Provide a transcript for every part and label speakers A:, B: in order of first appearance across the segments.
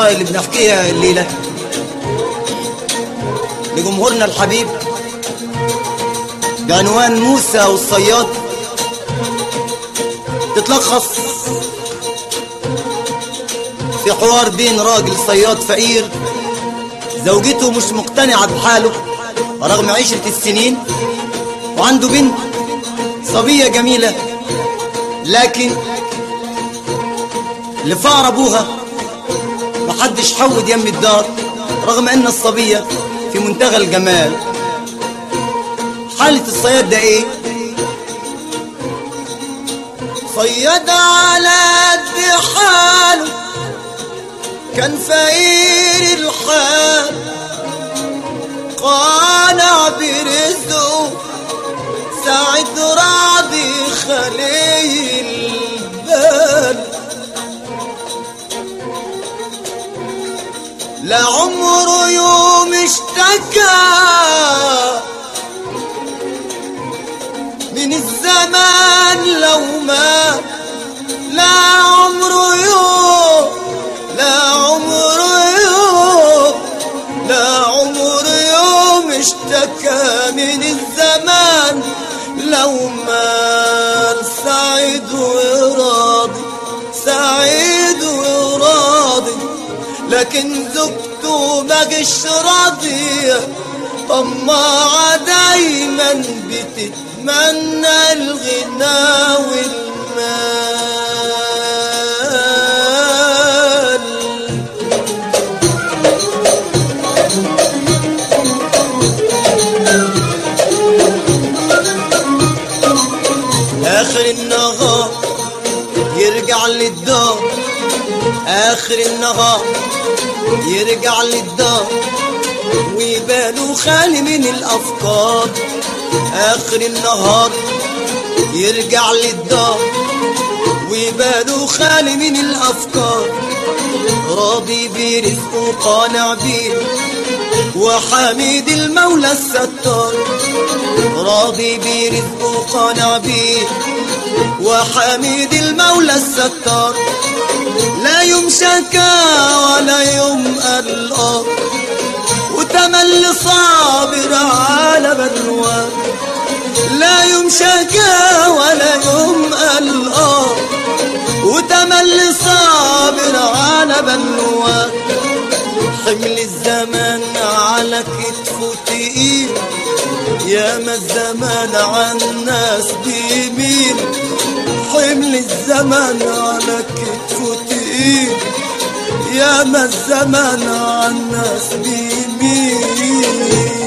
A: القصة اللي بنحكيها الليلة لجمهورنا الحبيب بعنوان موسى والصياد تتلخص في حوار بين راجل صياد فقير زوجته مش مقتنعة بحاله رغم عشرة السنين وعنده بنت صبية جميلة لكن لفقر ابوها محدش حود يم الدار رغم ان الصبية في منتهى الجمال حالة الصياد ده ايه صياد على قد حاله كان فقير الحال قانع برزقه سعد راضي خليه البال لعمره يوم اشتكى من الزمان لو ما لا عمره يوم لا عمره يوم لا عمره يوم اشتكى من الزمان لو ما سعيد وراضي سعيد وراضي لكن زوجته ماجش راضية طماعة دايما بتتمنى الغنى والمال آخر النهار يرجع للدار آخر النهار يرجع للدار ويبانوا خالي من الأفكار آخر النهار يرجع للدار ويبانوا خالي من الأفكار راضي برزقه قانع بيه وحميد المولى الستار راضي برزقه قانع بيه وحميد المولى الستار لا يوم شكا ولا يوم قلقان وتملي صابر على بلوان لا يوم شكا ولا يوم قلقان وتملي صابر على بلوان حمل الزمان على كتفه تقيل يا ما الزمان عالناس بيميل حمل الزمان على كتفه تقيل يا ما الزمان عالناس بيميل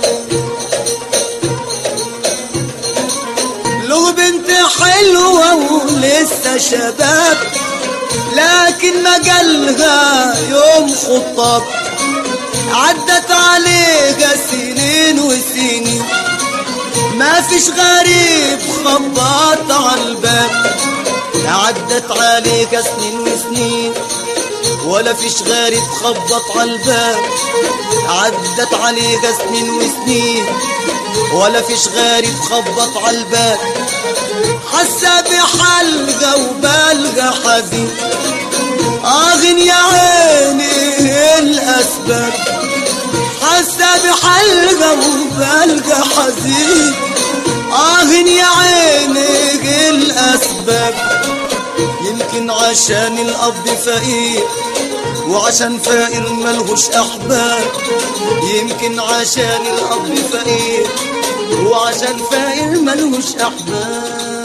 A: له بنت حلوة ولسه شباب لكن ما جالها يوم خطاب عدت عليها سنين وسنين ما فيش غريب خبط على الباب عدت عليك سنين وسنين ولا فيش غريب خبط على الباب عدت عليك سنين وسنين ولا فيش غريب خبط على الباب حاسه بحلقه وبلغه حزين اغن يا عيني الاسباب حاسه بحلقه وبلغه حزين اغن يا عيني الاسباب يمكن عشان الاب فقير وعشان فقير ملهوش احباب يمكن عشان الاب فقير وعشان فقير ملهوش احباب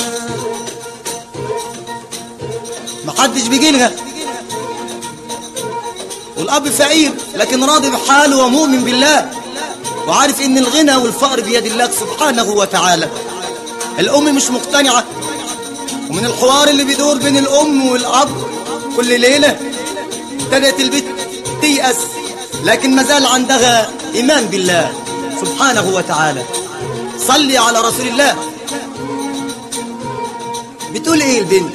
A: محدش بيجي لها والاب فقير لكن راضي بحاله ومؤمن بالله وعارف ان الغنى والفقر بيد الله سبحانه وتعالى الام مش مقتنعه ومن الحوار اللي بيدور بين الام والاب كل ليله ابتدت البنت تيأس لكن ما زال عندها ايمان بالله سبحانه وتعالى صلي على رسول الله بتقول ايه البنت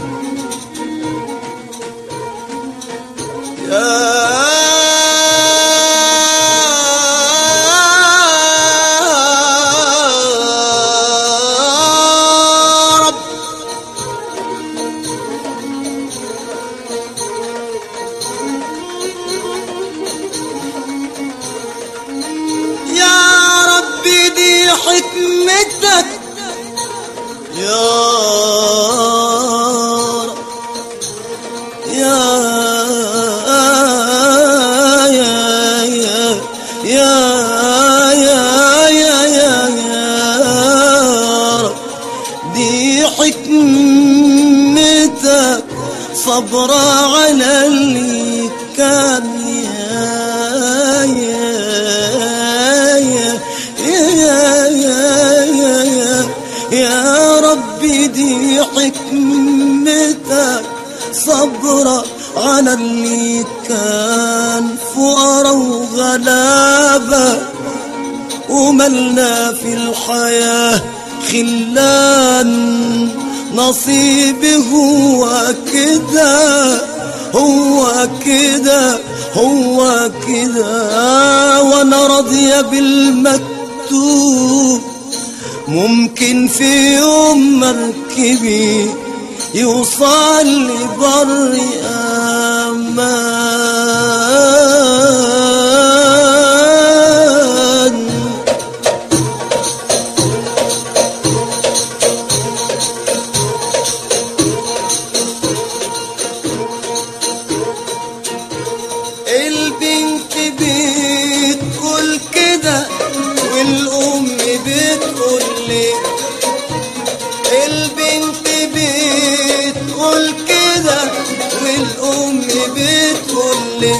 A: يا رب يا رب يا يا يا يا يا يا يا يا رب دي حكمتك صبر على اللي كان يا يا يا يا يا يا يا يا ربي دي حكمتك صبر على اللي كان فقرا وغلابه وملنا في الحياة خلان نصيبي هو كده هو كده هو كده وانا راضية بالمكتوب ممكن في يوم مركبي يوصل لبر امان البنت بتقول كده والأم بتقول لي البنت بتقول كده والأم بتقول لي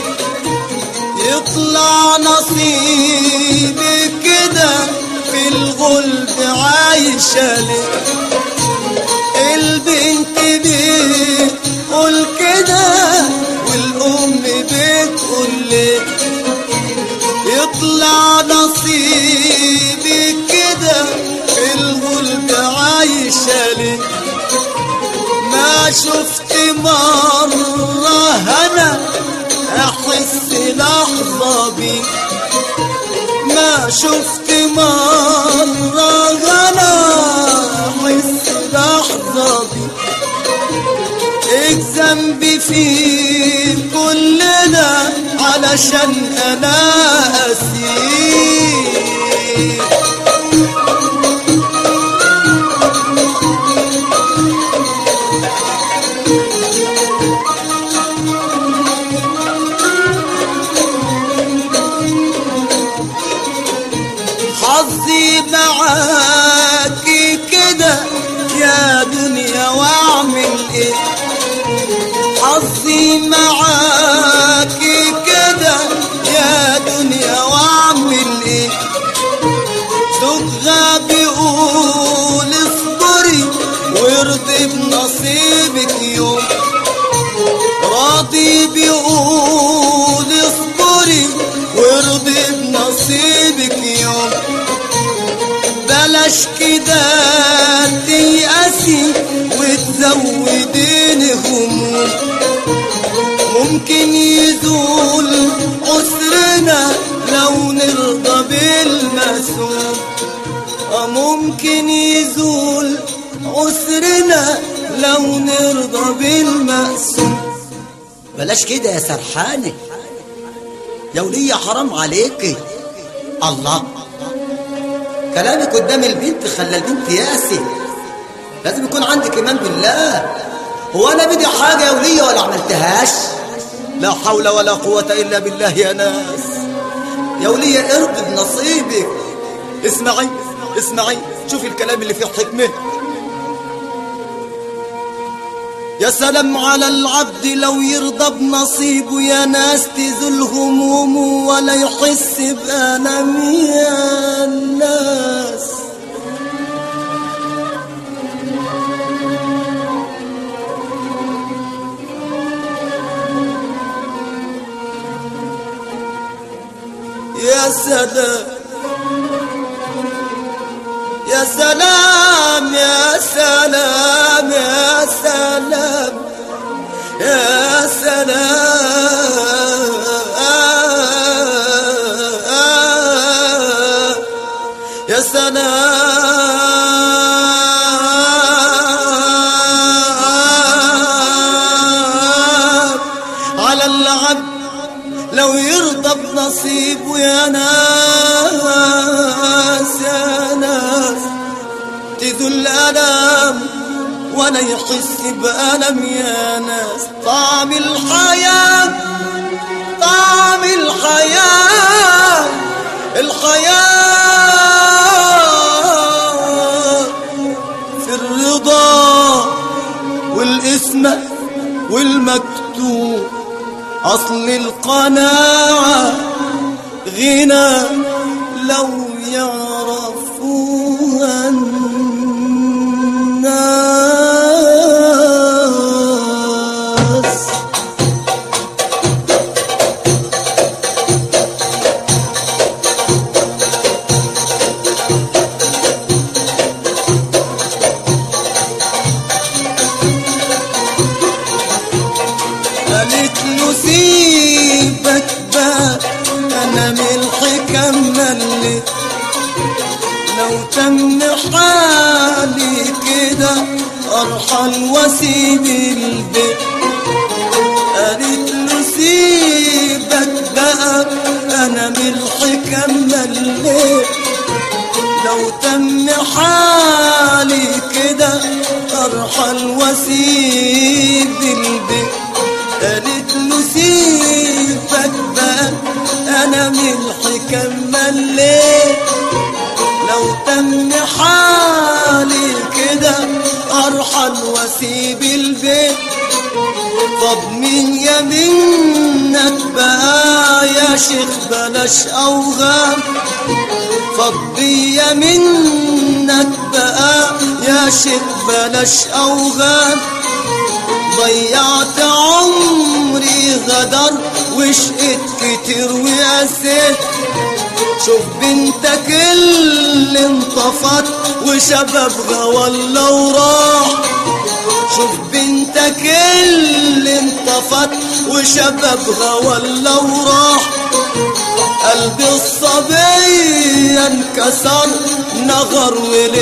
A: يطلع نصيبي كده في الغلب عايشة لي البنت بتقول كده والأم بتقول لي يطلع نصيبي كده في الغلب عايشة لي ما شفت مرة هنا أحس لحظة بي ما شفت مرة هنا أحس لحظة بي ايه ذنبي في كلنا علشان انا اسير حظي معاكي كده يا دنيا واعمل ايه حظي معاكي كده يا دنيا واعمل ايه زوجها بيقول اصبري وارضي بنصيبك يوم راضي بيقول اصبري وارضي بنصيبك يوم بلاش كده تيأسي وتزوديني هموم ممكن يزول عسرنا لو نرضى بالمسؤول آه ممكن يزول عسرنا لو نرضى بالمقسوم بلاش كده يا سرحانة يا ولية حرام عليكي الله كلامك قدام البنت خلى البنت ياسي لازم يكون عندك ايمان بالله هو انا بدي حاجه يا وليه ولا عملتهاش لا حول ولا قوه الا بالله يا ناس يا وليه ارضي بنصيبك اسمعي اسمعي شوفي الكلام اللي فيه حكمه يا سلام على العبد لو يرضى بنصيبه يا ناس تزول همومه ولا يحس بألم يا الناس يا سلام يا سلام يا سلام يا سلام يا سلام يا سلام على العبد لو يرضى بنصيبه يا ناس يا ناس تذل أنا ينام ولا يحس بألم يا ناس طعم الحياة طعم الحياة الحياة في الرضا والإسمة والمكتوب أصل القناعة غنى لو يعرفوها الناس قالت له سيبك بقى انا من الحكم مليت لو تم حالي كده ارحل واسيب البيت قالت له سيبك بقى انا من الحكم مليت لو تم حالي كده ارحل واسيب البيت قالت له سيبك بقى انا من الحكم مليت لو تم حالي كده ارحل واسيب البيت طب مين يمنك بقى يا شيخ بلاش اوغام فضي منك بقى يا شيخ بلاش اوغام ضيعت عمري غدر وشقت كتير وقسيت شوف بنتك اللي انطفت وشبابها ولا وراح شوف بنتك اللي انطفت وشبابها ولا وراح قلبي الصبي انكسر نغر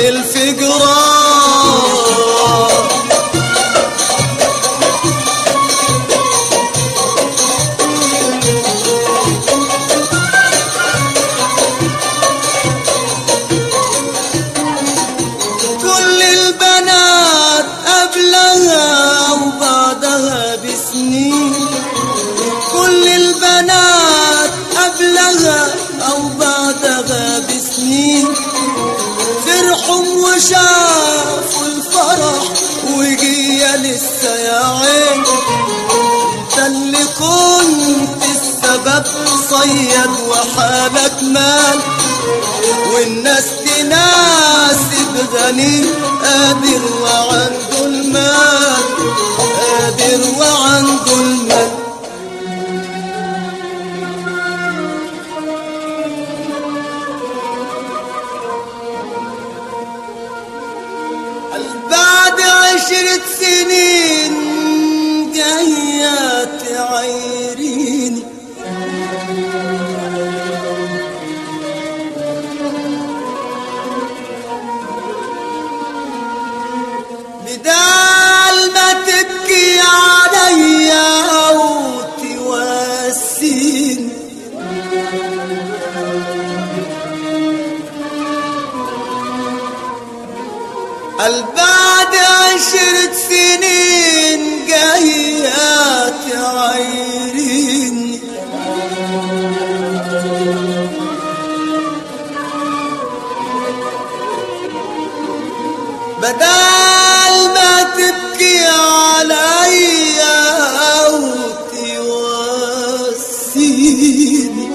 A: وللفجران كل البنات قبلها وبعدها بسنين كل البنات قبلها أو بعدها بسنين فرحوا وشافوا الفرح وجي لسه يا عين ده اللي كنت السبب صيد وحالك مال والناس تناسب غني قادر وعنده المال قادر وعنده المال بعد عشرة سنين جاية تعيريني بدال ما تبكي عليا أو تواسيني البعد عشرة سنين جاية تعيريني بدال ما تبكي عليا أو تواسيني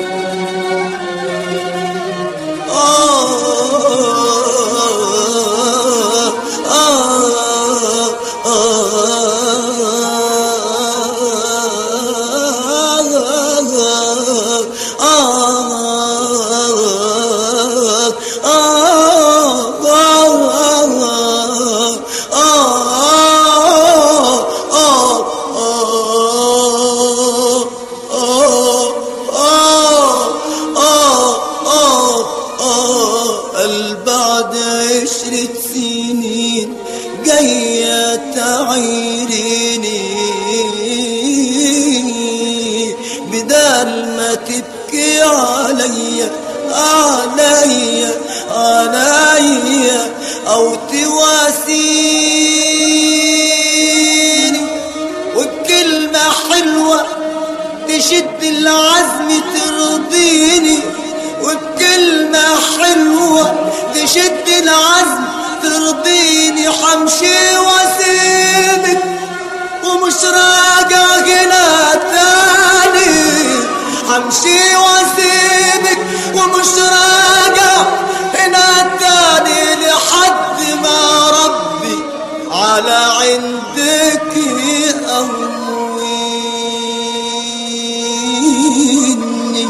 A: البعد عشرة سنين جاية تعيريني بدال ما تبكي عليا عليا عليا او تواسيني تواسيني والكلمة حلوة تشد العزم ترضيني والكلمة حلوة تشد العزم ترضيني حمشي واسيبك ومش راجع هنا تاني حمشي واسيبك ومش راجع هنا تاني لحد ما ربي على عندك يقويني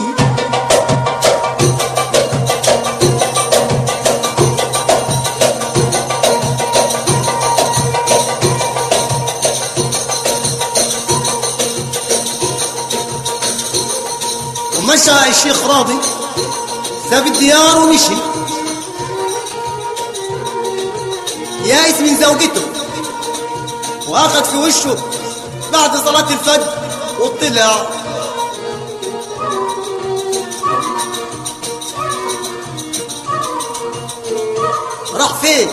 A: ومشى الشيخ راضي ساب الديار ومشي يائس من زوجته واخد في وشه بعد صلاة الفجر وطلع راح فين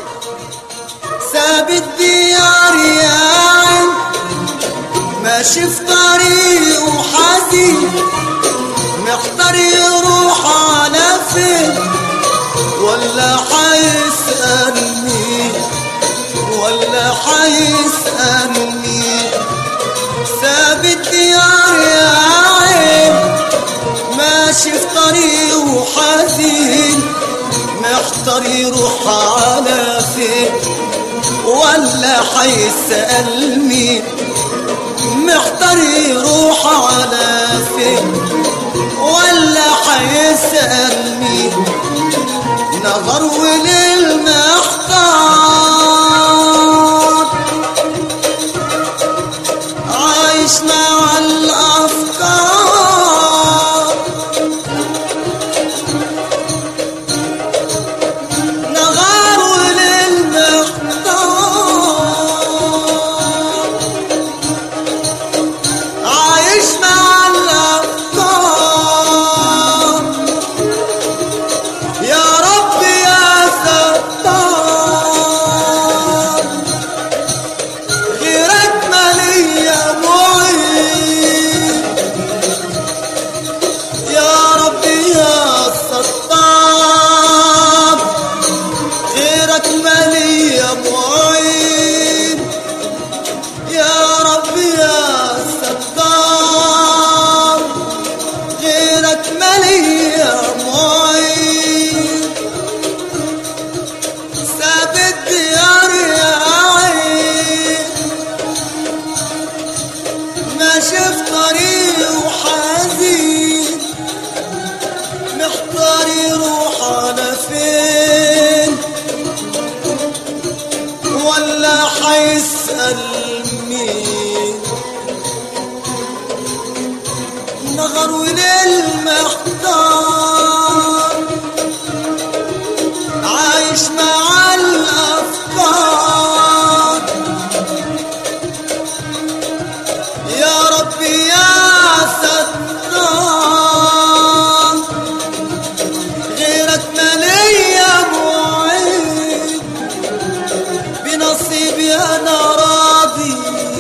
A: ساب الديار يا عين ماشي في طريق وحزين محتار يروح على فين ولا حيسألني ولا حيسألني ساب الديار يا عين ماشي في طريق وحزين محتار يروح على فين ولا حيسألني محتار يروح على فين ولا حيسألني نظر وللمحتار عايش مع الأفكار نغار وللمحتار عايش مع الأفكار يا رب يا ستار غيرك مالية معين يا رب يا ستار غيرك مالية معين يا رب يا ستار غيرك مالية معين ساب الديار يا عين ماشي في طريق وحزين محتار يروح على فين ولا حيسأل مين نغر وللمحتار عايش مع الأفكار يا ربي يا ستار غيرك مالية معين بنصيبي أنا راضي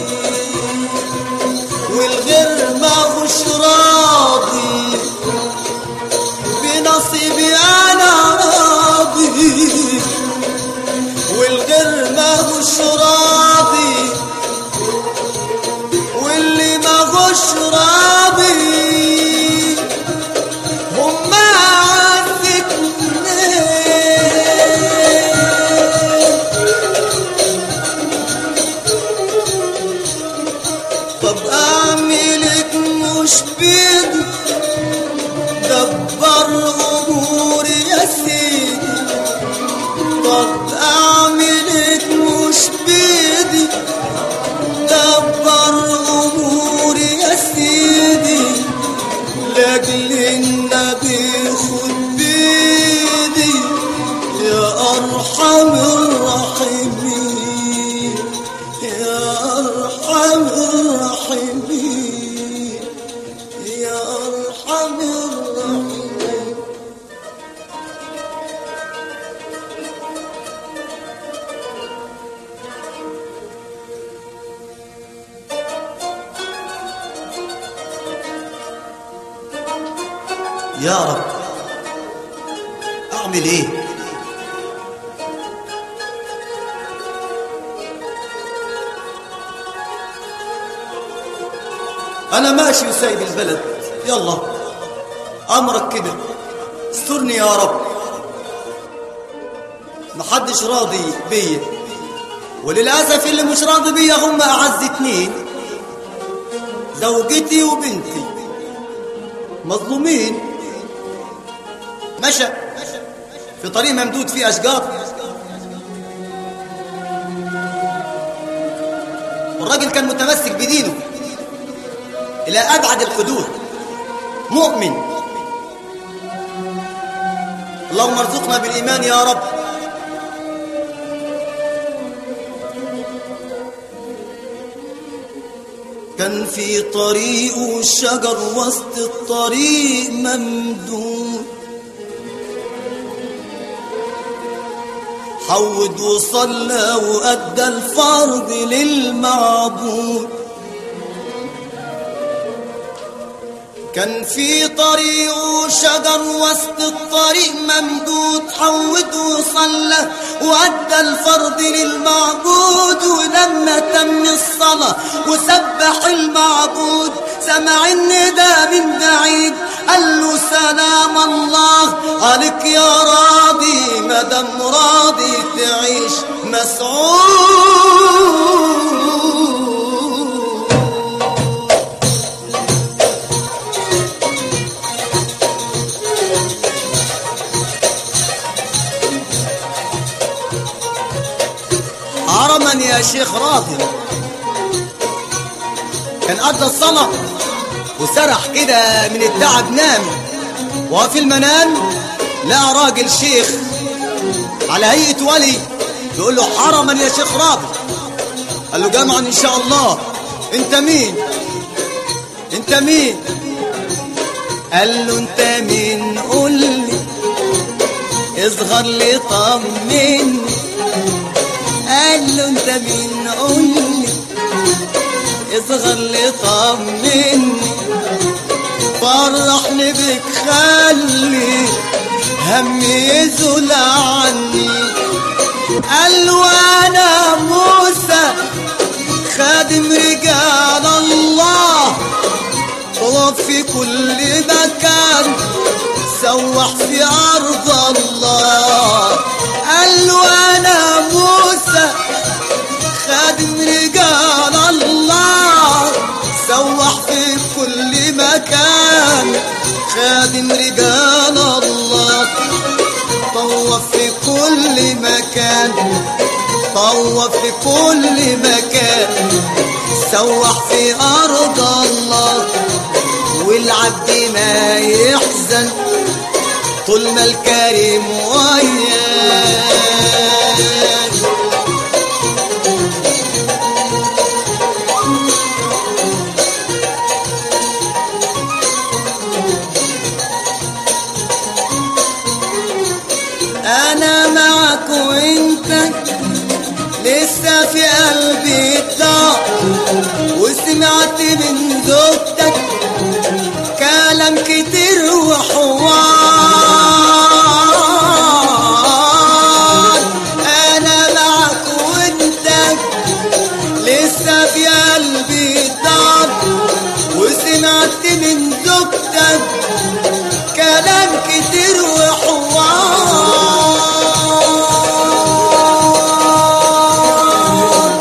A: والغير ما هوش راضي بنصيبي أنا راضي والغير ما هوش راضي واللي ما هوش راضي هما عزتني طب اعملك مش بيدي دبر اموري يا سيدي طب اعملك مش بيدي يا رب اعمل ايه انا ماشي وسايب البلد يلا امرك كده استرني يا رب محدش راضي بيا وللاسف اللي مش راضي بيا هم اعز اتنين زوجتي وبنتي مظلومين مشى في طريق ممدود فيه اشجار والراجل كان متمسك بدينه الى ابعد الحدود مؤمن اللهم ارزقنا بالايمان يا رب كان في طريقه شجر وسط الطريق ممدود حود وصلى وأدى الفرض للمعبود كان في طريقه شجر وسط الطريق ممدود حود وصلى وأدى الفرض للمعبود ولما تم الصلاة وسبح المعبود سمع النداء من بعيد قال له سلام الله عليك يا راضي مدام راضي تعيش مسعود حرما يا شيخ راضي كان أدى الصلاة وسرح كده من التعب نام وفي المنام لقى راجل شيخ على هيئة ولي يقول له حرما يا شيخ راضي قال له جمعا ان شاء الله انت مين انت مين قال له انت مين قول لي اصغر لي طمني قال له انت مين قول لي اصغر لي طمني فرحني بك خلي همي يزول عني قال له انا موسى خادم رجال الله طوف في كل مكان سوح في ارض الله قال له انا موسى خادم رجال الله سوح في كل مكان خادم رجال الله طوف في كل مكان طوف في كل مكان سوح في أرض الله والعبد ما يحزن طول ما الكريم وياه انا معك وانت لسه في قلبي الضاع وسمعت من زوجتك كلام كتير وحوار انا معك وانت لسه في قلبي الضاع وسمعت من زوجتك كلام كتير وحوار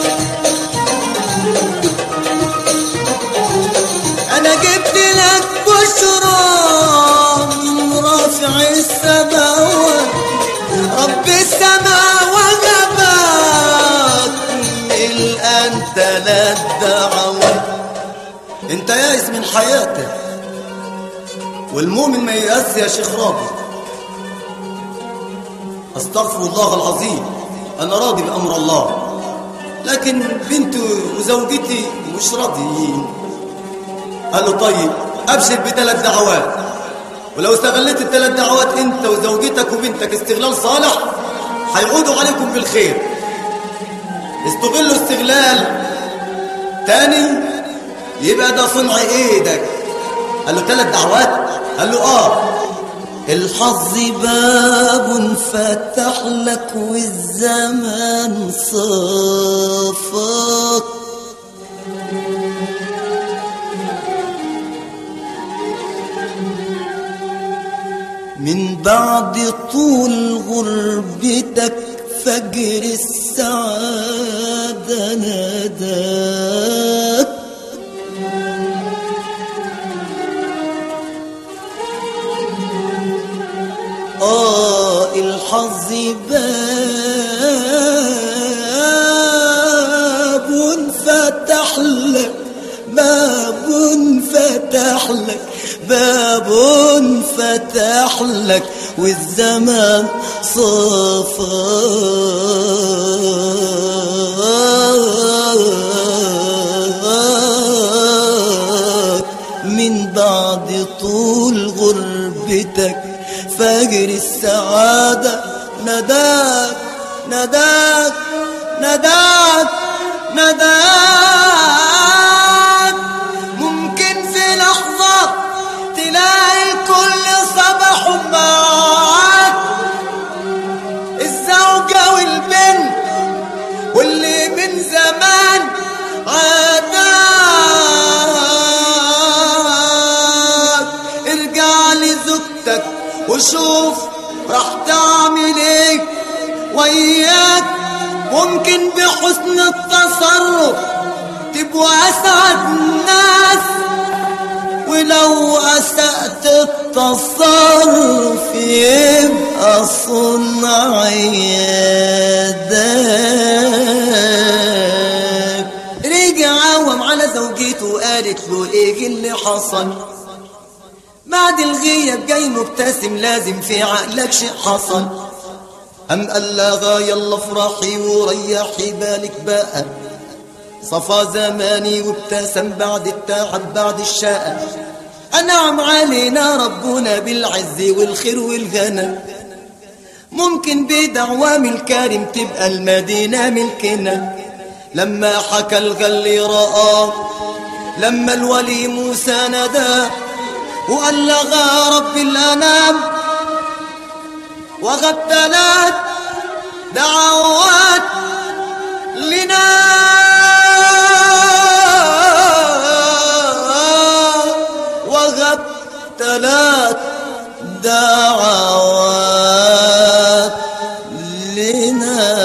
A: انا جبت لك بشرى من رافع السماوات رب السماوات غباك الان ثلاث دعوات انت يائس من حياتك والمؤمن ما ييأس يا شيخ راضي استغفر الله العظيم انا راضي بامر الله لكن بنتي وزوجتي مش راضيين قال له طيب ابشر بثلاث دعوات ولو استغلت الثلاث دعوات انت وزوجتك وبنتك استغلال صالح هيعودوا عليكم بالخير استغلوا استغلال تاني يبقى ده صنع ايدك قال له ثلاث دعوات قال له اه الحظ باب فتح لك والزمان صافاك من بعد طول غربتك فجر السعادة ناداك آه الحظ باب فتح لك باب فتح لك باب فتح لك والزمان صفاك من بعد طول غربتك فجر السعادة نداك نداك نداك نداك ممكن في لحظة تلاقي كل صباح معاك الزوجة والبنت واللي من زمان عاداك ارجع لزوجتك وشوف راح تعمل ايه وياك ممكن بحسن التصرف تبقى اسعد الناس ولو اسأت التصرف يبقى صنع يدك رجع عوم على زوجته وقالت له ايه اللي حصل بعد الغياب جاي مبتسم لازم في عقلك شيء حصل أم قال لها يلا افرحي وريحي بالك بقى صفى زماني وابتسم بعد التعب بعد الشقة أنعم علينا ربنا بالعز والخير والغنى ممكن بدعوام الكريم تبقى المدينة ملكنا لما حكى الغلي رآه لما الولي موسى نداه وقال لغى رب الأنام وغد ثلاث دعوات لنا وغد ثلاث دعوات لنا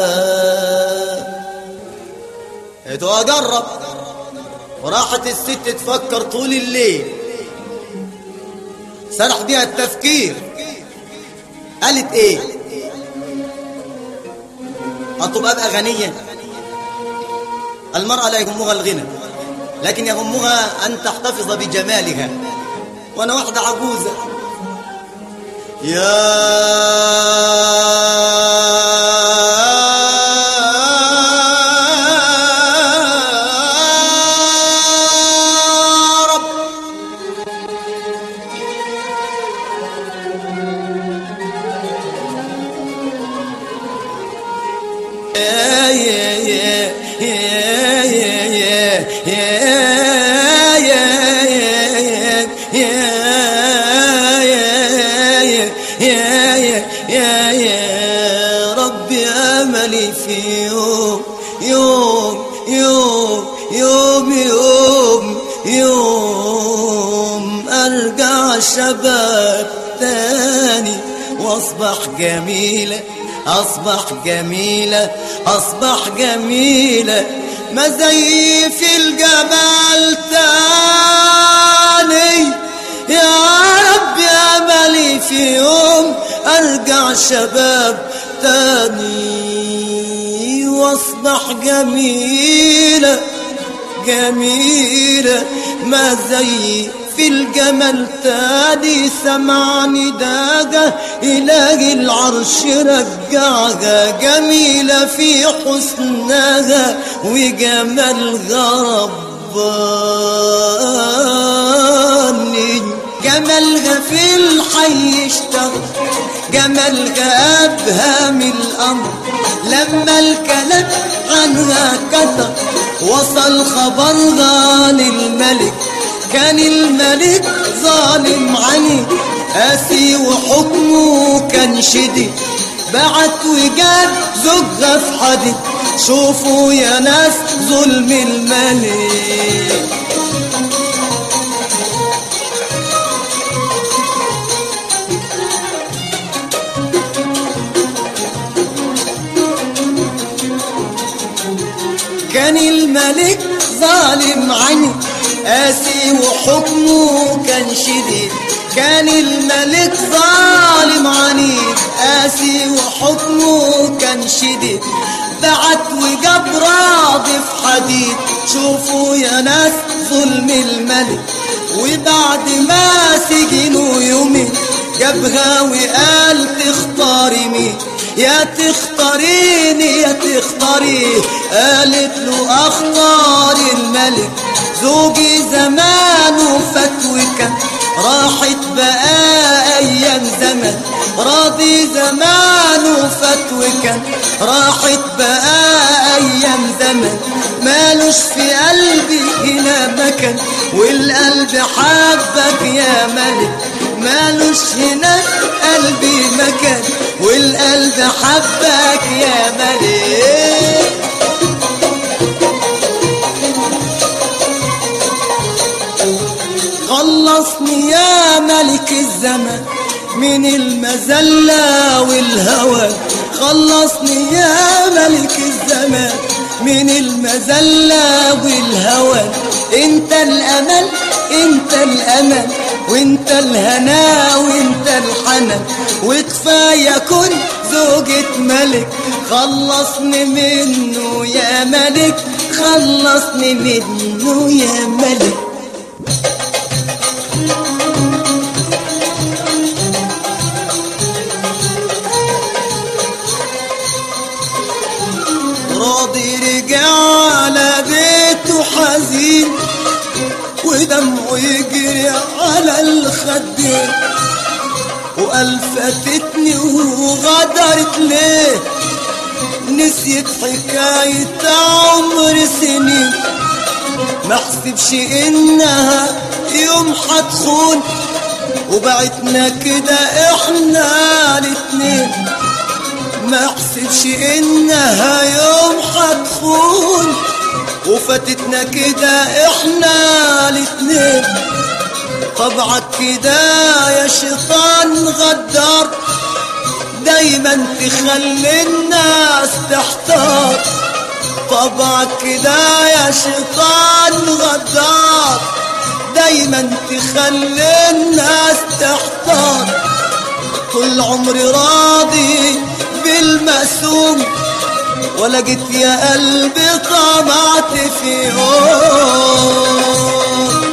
A: اتو اجرب وراحت الست تفكر طول الليل سرح بيها التفكير قالت ايه اطلب ابقى غنيا المرأة لا يهمها الغنى لكن يهمها ان تحتفظ بجمالها وانا واحدة عجوزة يا رب يا ربي املي في يوم يوم يوم يوم يوم يوم ارجع شباب تاني واصبح جميله اصبح جميله اصبح جميله ما زي في الجمال تاني يا رب يا ملي في يوم ارجع شباب تاني واصبح جميله جميله ما زي في الجمال تاني سمعني داجة إلهي العرش رجعها جميلة في حسنها وجمالها رباني جمالها في الحي اشتغل جمالها أبهى من الأمر لما الكلام عنها كتر وصل خبرها للملك كان الملك ظالم عني قاسي وحكمه كان شديد بعت وجاب زوجها في حديد شوفوا يا ناس ظلم الملك كان الملك ظالم عني قاسي وحكمه كان شديد كان الملك ظالم عنيد قاسي وحكمه كان شديد بعت وجاب راضي في حديد شوفوا يا ناس ظلم الملك وبعد ما سجنوا يومين جابها وقال تختاري مين يا تختاريني يا تختاريه قالت له اختار الملك زوجي زمانه فتوكا راحت بقى ايام زمان راضي زمانه فتوكا راحت بقى ايام زمان مالوش في قلبي هنا مكان والقلب حبك يا ملك مالوش هنا في قلبي مكان والقلب حبك يا ملك خلصني يا ملك الزمان من المذلة والهوى خلصني يا ملك الزمان من المذلة والهوى انت الامل انت الامل وانت الهنا وانت الحنان وكفاية كن زوجة ملك خلصني منه يا ملك خلصني منه يا ملك راضي رجع على بيته حزين ودمعه يجري على الخدين وقال فاتتني وغدرت ليه نسيت حكاية عمر سنين ما حسبش انها يوم هتخون وبعتنا كده احنا الاتنين ما حسبش انها يوم هتخون وفاتتنا كده احنا الاتنين طبعك كده يا شيطان غدار دايما تخلي الناس تحتار طبعك كده يا شيطان غدار دايما تخلي الناس تحتار طول عمري راضي بالمقسوم ولا جيت يا قلبي طمعت في يوم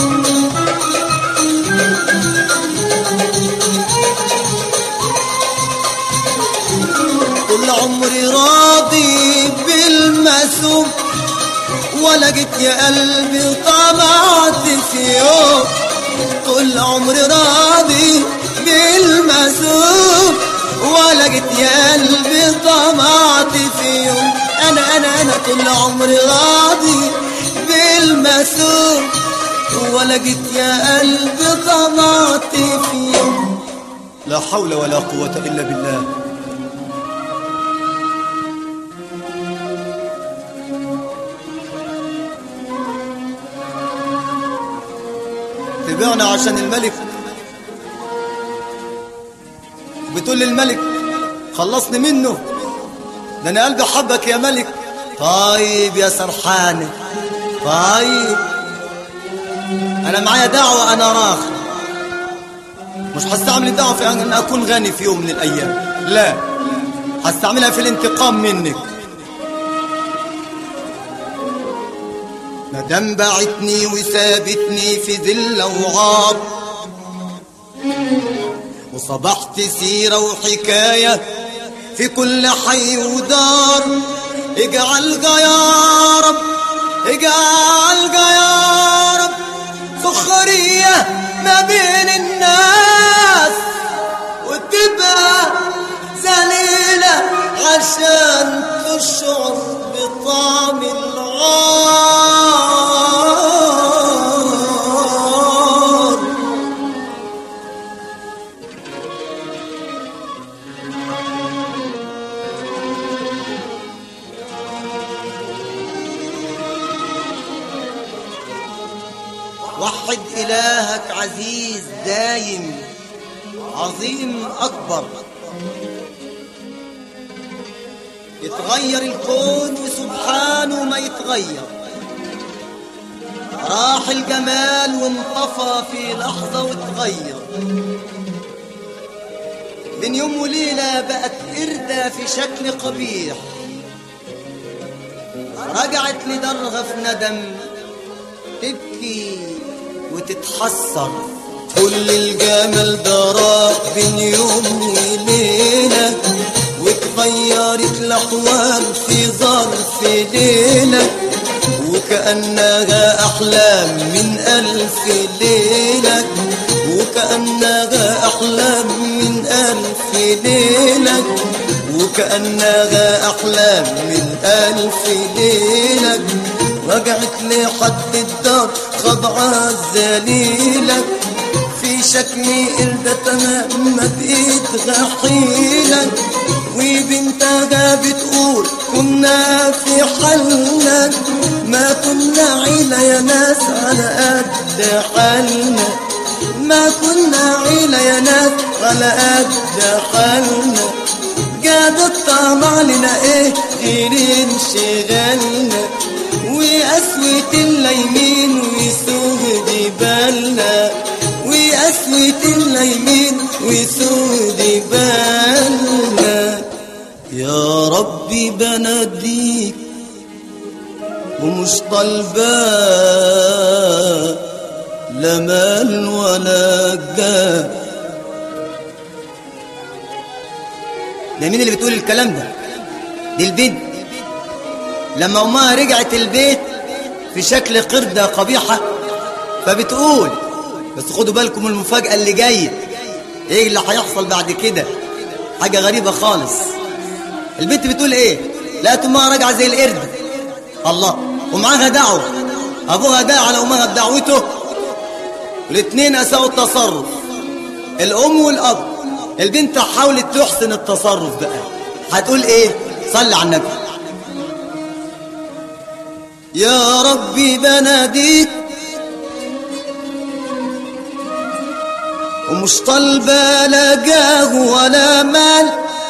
A: طول عمري راضي بالمقسوم ولا جيت يا قلبي طمعت في يوم طول عمري راضي بالمقسوم ولا جيت يا قلبي طمعت في يوم انا انا انا طول عمري راضي بالمسوم ولا جيت يا قلبي طمعت في يوم لا حول ولا قوة إلا بالله تبعنا عشان الملك بتقول للملك خلصني منه ده انا قلبي حبك يا ملك طيب يا سرحانة طيب انا معايا دعوة انا راخ مش هستعمل الدعوة في ان اكون غني في يوم من الايام لا هستعملها في الانتقام منك مدام بعتني وسابتني في ذل وغاب وصبحت سيرة وحكاية في كل حي ودار اجعل يا رب اجعل يا رب فخرية ما بين الناس وتبقى ذليلة عشان تشعر بطعم العار وحد إلهك عزيز دايم عظيم أكبر يتغير الكون وسبحانه ما يتغير راح الجمال وانطفى في لحظة وتغير من يوم وليلة بقت قردة في شكل قبيح رجعت لدرغة في ندم تبكي وتتحسر كل الجمال ده راح بين يوم وليلة وتغيرت الأحوال في ظرف ليلة وكأنها أحلام من ألف ليلة وكأنها أحلام من ألف ليلة وكأنها أحلام من ألف ليلة رجعت لحد الدار خضعة ذليلة في شكل قردة تمام ما بقيت غحيلة وبنتها بتقول كنا في حالنا ما كنا عيلة يا ناس على قد حالنا ما كنا عيلة يا ناس على قد حالنا جاب الطمع لنا ايه غير انشغالنا وقسوة الليمين وسود بالنا وقسوة الليمين وسود بالنا يا ربي بناديك ومش طالبة لا مال ولا جاه ده مين اللي بتقول الكلام ده دي البنت لما امها رجعت البيت في شكل قردة قبيحة فبتقول بس خدوا بالكم من المفاجأة اللي جاية ايه اللي هيحصل بعد كده حاجة غريبة خالص البنت بتقول ايه لقت امها راجعة زي القرد الله ومعاها دعوة ابوها دعا على امها بدعوته والاتنين اساءوا التصرف الام والاب البنت حاولت تحسن التصرف بقى هتقول ايه صلي على النبي يا ربي بناديك ومش طالبة لا جاه ولا مال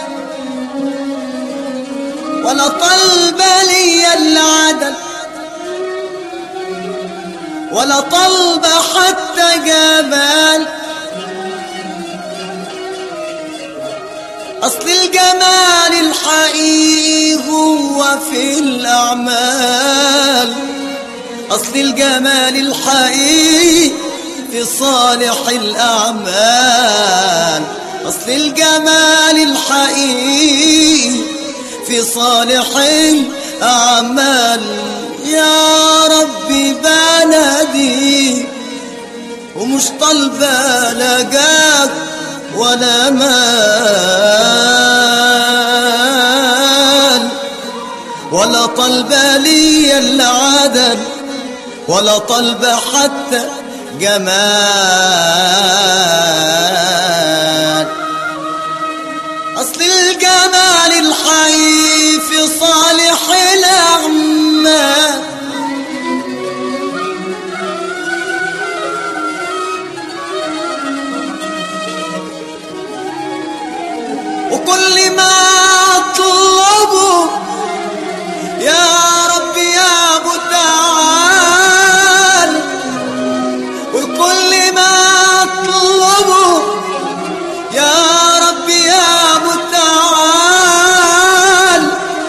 A: ولا طالبة ليا العدل ولا طالبة حتى جمال أصل الجمال الحقيقي هو في الأعمال أصل الجمال الحقيقي في صالح الأعمال أصل الجمال الحقيقي في صالح الأعمال يا ربي بنادي ومش طالبة لا جاك ولا مال ولا طلب لي العدل ولا طلب حتى جمال أصل الجمال الحي في صالح الأعمال وكل ما اطلبه يا رب يا متعال وكل ما اطلبه يا رب يا متعال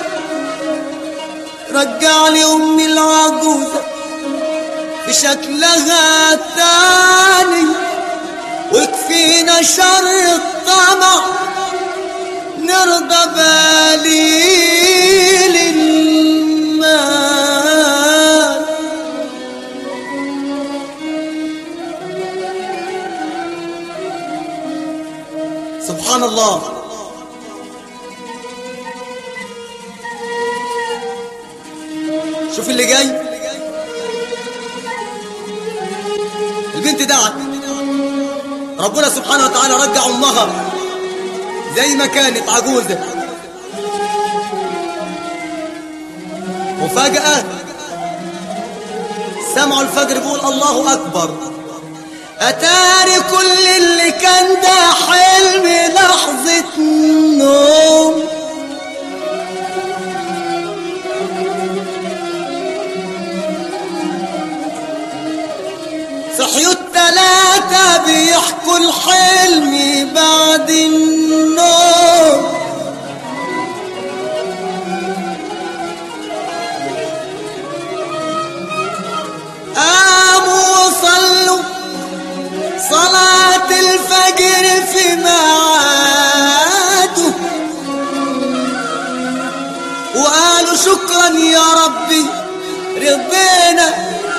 A: رجع لي امي العجوزه بشكلها التاني وكفينا شر الطمع نرضى باليل المال سبحان الله شوف اللي جاي البنت دعت ربنا سبحانه وتعالى رجع امها زي ما كانت عجوزة وفجأة سمعوا الفجر بيقول الله أكبر أتاري كل اللي كان ده حلم لحظة نوم صحيوا التلاتة بيحكوا الحلم بعد النوم قاموا وصلوا صلاة الفجر في ميعاده وقالوا شكرا يا ربي رضينا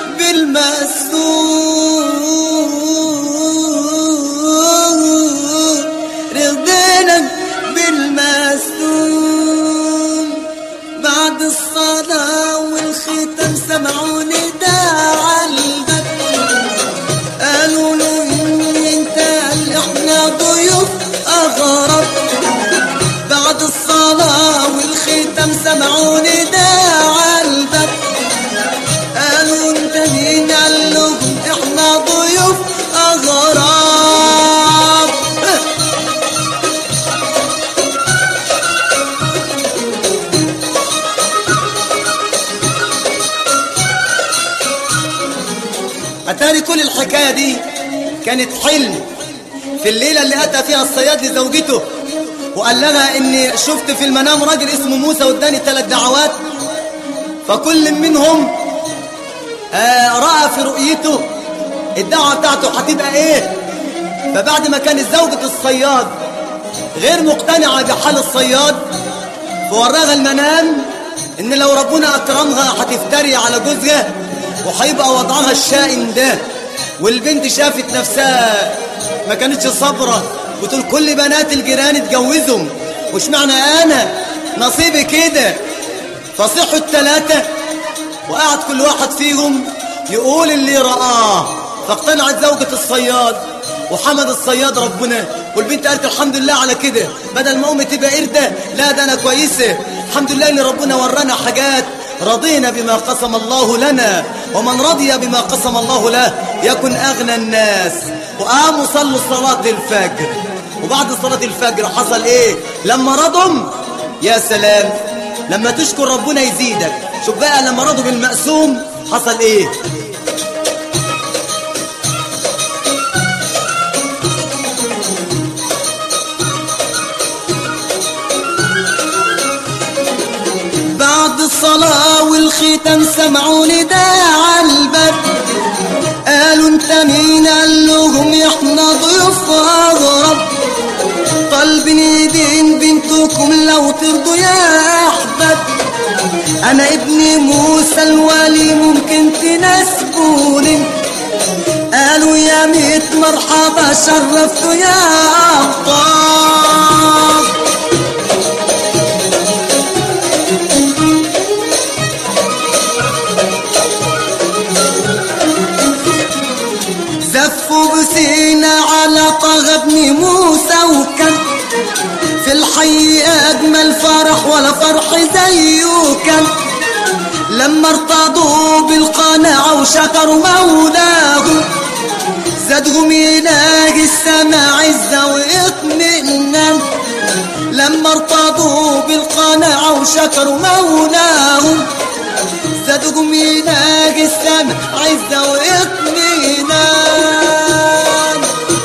A: بالمسؤول رضينا بالمسؤول بعد الصلاة والختم سمعوا نداء عالباب قالوا له انت قال احنا ضيوف اغرب بعد الصلاة والختم سمعوا نداء عالباب قالوا انت مين قال لهم احنا ضيوف اغراب اتاري كل الحكايه دي كانت حلم في الليله اللي اتى فيها الصياد لزوجته وقال لها اني شفت في المنام راجل اسمه موسى واداني ثلاث دعوات فكل منهم آه راى في رؤيته الدعوه بتاعته هتبقى ايه فبعد ما كانت زوجة الصياد غير مقتنعة بحال الصياد فوراها المنام ان لو ربنا اكرمها هتفتري على جوزها وهيبقى وضعها الشائن ده والبنت شافت نفسها ما كانتش صبرة بتقول كل بنات الجيران اتجوزهم وش معنى انا نصيبي كده فصحوا التلاتة وقعد كل واحد فيهم يقول اللي رآه فاقتنعت زوجة الصياد وحمد الصياد ربنا والبنت قالت الحمد لله على كده بدل ما امي تبقى قردة لا ده انا كويسة الحمد لله ان ربنا ورانا حاجات رضينا بما قسم الله لنا ومن رضي بما قسم الله له يكن اغنى الناس وقاموا صلوا صلاة الفجر وبعد صلاة الفجر حصل ايه لما رضم يا سلام لما تشكر ربنا يزيدك شوف بقى لما رضوا بالمقسوم حصل ايه بعد الصلاة والختم سمعوا نداء عالباب قالوا انت مين قال لهم احنا ضيوف اغرب طالبين ايدين بنتكم لو ترضوا يا احباب انا ابني موسى الوالي ممكن تناسبوني قالوا يا ميت مرحبا شرفتوا يا ابطال زفوا بسينا على طه ابن موسى وكان في الحي اجمل فرح ولا فرح زيه كان لما ارتضوا بالقناعة وشكروا مولاه زادهم إله السماء عزة واطمئنان لما ارتضوا بالقناعة وشكروا مولاهم زادهم إله السماء عزة واطمئنان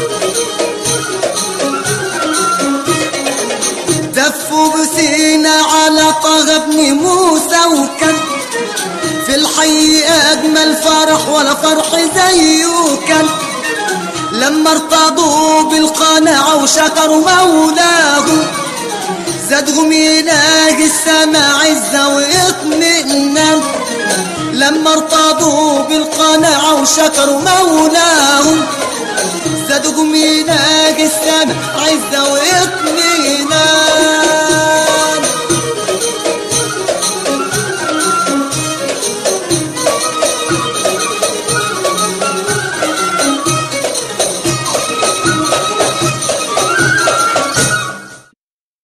A: دفوا بسينا على طه ابن موسى وكان في الحي أجمل فرح ولا فرح زيه كان لما ارتضوا بالقناعة وشكروا مولاه زادهم إله السماء عزة واطمئنان لما ارتضوا بالقناعة وشكروا مولاهم زادهم إله السماء عزة واطمئنان